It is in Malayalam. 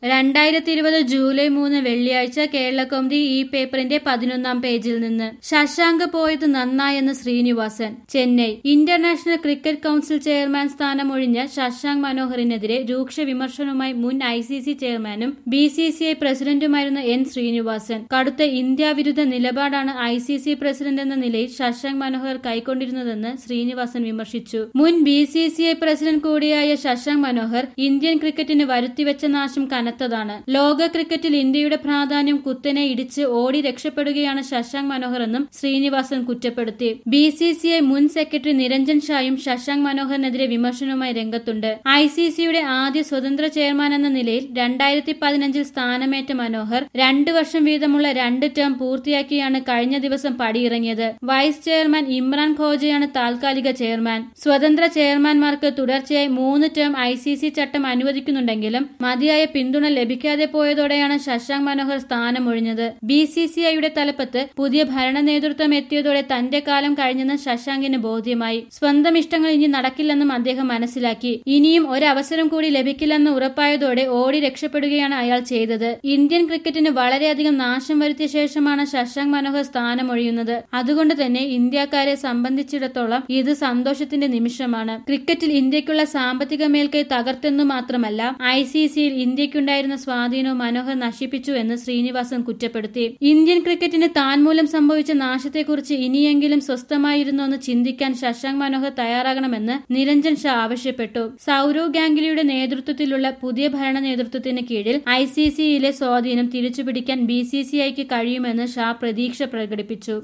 രണ്ടായിരത്തി ഇരുപത് ജൂലൈ മൂന്ന് വെള്ളിയാഴ്ച കേരളകൗമുദി ഈ പേപ്പറിന്റെ പതിനൊന്നാം പേജിൽ നിന്ന് ശശാങ്ക് പോയത് നന്നായെന്ന് Srinivasan Chennai international cricket council chairman സ്ഥാനമൊഴിഞ്ഞ ശശാങ്ക് മനോഹറിനെതിരെ രൂക്ഷ വിമർശനവുമായി മുൻ ഐ സി സി ചെയർമാനും ബി സി സി ഐ പ്രസിഡന്റുമായിരുന്ന എൻ ശ്രീനിവാസൻ കടുത്ത ഇന്ത്യ വിരുദ്ധ നിലപാടാണ് ഐ സി സി പ്രസിഡന്റ് എന്ന നിലയിൽ ശശാങ്ക് മനോഹർ കൈക്കൊണ്ടിരുന്നതെന്ന് ശ്രീനിവാസൻ വിമർശിച്ചു മുൻ B C C I president കൂടിയായ ശശാങ്ക് മനോഹർ ഇന്ത്യൻ ക്രിക്കറ്റിന് വരുത്തിവെച്ച നാശം കനത്തതാണ് ലോക ക്രിക്കറ്റിൽ ഇന്ത്യയുടെ പ്രാധാന്യം കുത്തനെ ഇടിച്ച് ഓടി രക്ഷപ്പെടുകയാണ് ശശാങ്ക് മനോഹർ എന്നും ശ്രീനിവാസൻ കുറ്റപ്പെടുത്തി ബി സി സി ഐ മുൻ സെക്രട്ടറി നിരഞ്ജൻ ഷായും ശശാങ്ക് മനോഹറിനെതിരെ വിമർശനവുമായി രംഗത്തുണ്ട് ഐ സി സിയുടെ ആദ്യ സ്വതന്ത്ര ചെയർമാൻ എന്ന നിലയിൽ രണ്ടായിരത്തി പതിനഞ്ചിൽ സ്ഥാനമേറ്റ മനോഹർ രണ്ടു വർഷം വീതമുള്ള രണ്ട് ടേം പൂർത്തിയാക്കിയാണ് കഴിഞ്ഞ ദിവസം പടിയിറങ്ങിയത് വൈസ് ചെയർമാൻ ഇമ്രാൻ ഖോജയാണ് താൽക്കാലിക ചെയർമാൻ സ്വതന്ത്ര ചെയർമാൻമാർക്ക് തുടർച്ചയായി മൂന്ന് ടേം ഐ സി സി ചട്ടം അനുവദിക്കുന്നുണ്ടെങ്കിലും മതിയായ പിന്തുണ ലഭിക്കാതെ പോയതോടെയാണ് ശശാങ്ക് മനോഹർ സ്ഥാനമൊഴിഞ്ഞത് ബി സി സി ഐയുടെ തലപ്പത്ത് പുതിയ ഭരണ നേതൃത്വം എത്തിയതോടെ തന്റെ കാലം കഴിഞ്ഞെന്ന് ശശാങ്കിന് ബോധ്യമായി സ്വന്തം ഇഷ്ടങ്ങൾ ഇനി നടക്കില്ലെന്നും അദ്ദേഹം മനസ്സിലാക്കി ഇനിയും ഒരവസരം കൂടി ലഭിക്കില്ലെന്ന് ഉറപ്പായതോടെ ഓടി രക്ഷപ്പെടുകയാണ് അയാൾ ചെയ്തത് ഇന്ത്യൻ ക്രിക്കറ്റിന് വളരെയധികം നാശം വരുത്തിയ ശേഷമാണ് ശശാങ്ക് മനോഹർ സ്ഥാനമൊഴിയുന്നത് അതുകൊണ്ട് തന്നെ ഇന്ത്യക്കാരെ സംബന്ധിച്ചിടത്തോളം ഇത് സന്തോഷത്തിന്റെ നിമിഷമാണ് ക്രിക്കറ്റിൽ ഇന്ത്യക്കുള്ള സാമ്പത്തിക മേൽക്കൈ തകർത്തെന്നു മാത്രമല്ല ഐ സി സിയിൽ ഇന്ത്യക്കുണ്ടായിരുന്ന സ്വാധീനവും മനോഹർ നശിപ്പിച്ചു എന്ന് ശ്രീനിവാസൻ കുറ്റപ്പെടുത്തി ഇന്ത്യൻ ക്രിക്കറ്റിന് താൻ മൂലം സംഭവിച്ച നാശത്തെക്കുറിച്ച് ഇനിയെങ്കിലും സ്വസ്ഥമായിരുന്നോ എന്ന് ചിന്തിക്കാൻ ശശാങ്ക് മനോഹർ തയ്യാറാകണമെന്ന് നിരഞ്ജൻ ഷാ ആവശ്യപ്പെട്ടു സൌരവ് ഗാംഗുലിയുടെ നേതൃത്വത്തിലുള്ള പുതിയ ഭരണ നേതൃത്വത്തിന് കീഴിൽ ഐ സി സിയിലെ സ്വാധീനം തിരിച്ചുപിടിക്കാൻ ബി സി സി ഐക്ക് കഴിയുമെന്ന് ഷാ പ്രതീക്ഷ പ്രകടിപ്പിച്ചു